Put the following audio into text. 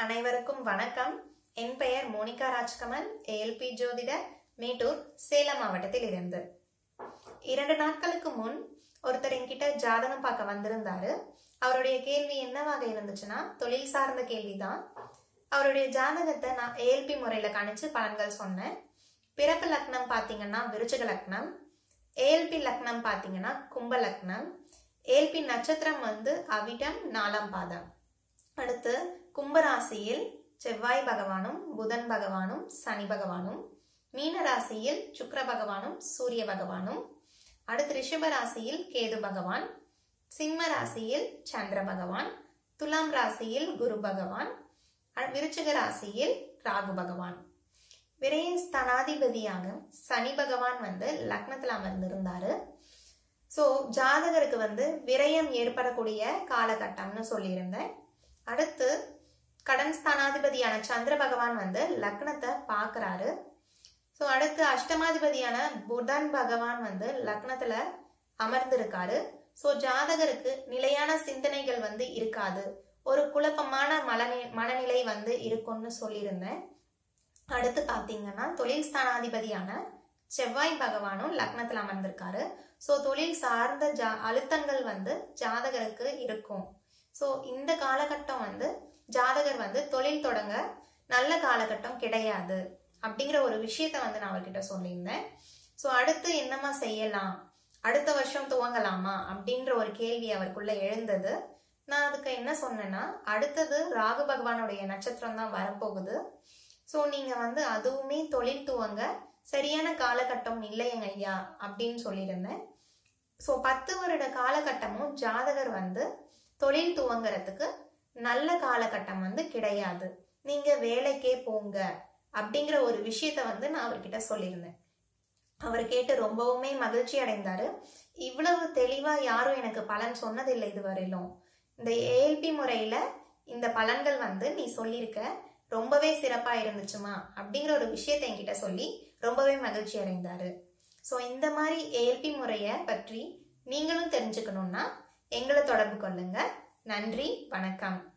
அனைவருக்கும் வணக்கம் என் பெயர் மோனிகா ராஜ்கமல் ஏஎல்பி ஜோதிடர் மேட்டூர் சேலம் மாவட்டத்தில் இருந்து இரண்டு நாட்களுக்கு முன் ஒருத்தர் என்கிட்ட ஜாதகம் பார்க்க வந்திருந்தாரு அவருடைய கேள்வி என்னவாக இருந்துச்சுன்னா தொழில் சார்ந்த கேள்விதான் அவருடைய ஜாதகத்தை நான் ஏஎல்பி முறையில கணிச்சு பலன்கள் சொன்னேன் பிறப்பு லக்னம் பார்த்தீங்கன்னா விருச்சக லக்னம் ஏஎல்பி லக்னம் பார்த்தீங்கன்னா கும்ப லக்னம் ஏஎல்பி நட்சத்திரம் வந்து அவிட்டம் நாலாம் பாதம் அடுத்து கும்பராசியில் செவ்வாய் பகவானும் புதன் பகவானும் சனி பகவானும் மீன ராசியில் சுக்கிர பகவானும் சூரிய பகவானும் அடுத்து ரிஷப ராசியில் கேது பகவான் சிம்ம ராசியில் சந்திர பகவான் துலாம் ராசியில் குரு பகவான் அ- விருச்சிக ராசியில் ராகு பகவான் விரைய ஸ்தனாதிபதியாக சனி பகவான் வந்து லக்னத்தில் அமர்ந்திருந்தாரு ஸோ ஜாதகருக்கு வந்து விரயம் ஏற்படக்கூடிய காலகட்டம்னு சொல்லியிருந்தேன் அடுத்து கடன் ஸ்தானாதிபதியான சந்திர பகவான் வந்து லக்னத்தை பார்க்கறாரு ஸோ அடுத்து அஷ்டமாதிபதியான புதன் பகவான் வந்து லக்னத்துல அமர்ந்திருக்காரு ஸோ ஜாதகருக்கு நிலையான சிந்தனைகள் வந்து இருக்காது ஒரு குழப்பமான மனநி மனநிலை வந்து இருக்கும்னு சொல்லியிருந்தேன் அடுத்து பார்த்தீங்கன்னா தொழில் ஸ்தானாதிபதியான செவ்வாய் பகவானும் லக்னத்தில் அமர்ந்திருக்காரு ஸோ தொழில் சார்ந்த ஜா அழுத்தங்கள் வந்து ஜாதகருக்கு இருக்கும் ஸோ இந்த காலகட்டம் வந்து ஜாதகர் வந்து தொழில் தொடங்க நல்ல காலகட்டம் கிடையாது அப்படிங்கிற ஒரு விஷயத்த வந்து நான் அவர்கிட்ட சொல்லியிருந்தேன் ஸோ அடுத்து என்னமா செய்யலாம் அடுத்த வருஷம் துவங்கலாமா அப்படின்ற ஒரு கேள்வி அவருக்குள்ள எழுந்தது நான் அதுக்கு என்ன சொன்னேன்னா அடுத்தது ராகு பகவானுடைய நட்சத்திரம் தான் வரப்போகுது ஸோ நீங்க வந்து அதுவுமே தொழில் துவங்க சரியான காலகட்டம் இல்லையங்க ஐயா அப்படின்னு சொல்லியிருந்தேன் ஸோ பத்து வருட காலகட்டமும் ஜாதகர் வந்து தொழில் துவங்குறதுக்கு நல்ல காலகட்டம் வந்து கிடையாது நீங்க வேலைக்கே போங்க அப்படிங்கிற ஒரு விஷயத்த வந்து நான் அவர்கிட்ட சொல்லியிருந்தேன் அவர் கேட்டு ரொம்பவுமே மகிழ்ச்சி அடைந்தாரு இவ்வளவு தெளிவா யாரும் எனக்கு பலன் சொன்னதில்லை இதுவரையிலும் இந்த ஏஎல்பி முறையில இந்த பலன்கள் வந்து நீ சொல்லியிருக்க ரொம்பவே சிறப்பா இருந்துச்சுமா அப்படிங்கிற ஒரு விஷயத்தை என்கிட்ட சொல்லி ரொம்பவே மகிழ்ச்சி அடைந்தாரு ஸோ இந்த மாதிரி ஏஎல்பி முறையை பற்றி நீங்களும் தெரிஞ்சுக்கணும்னா எங்களை தொடர்பு கொள்ளுங்க நன்றி வணக்கம்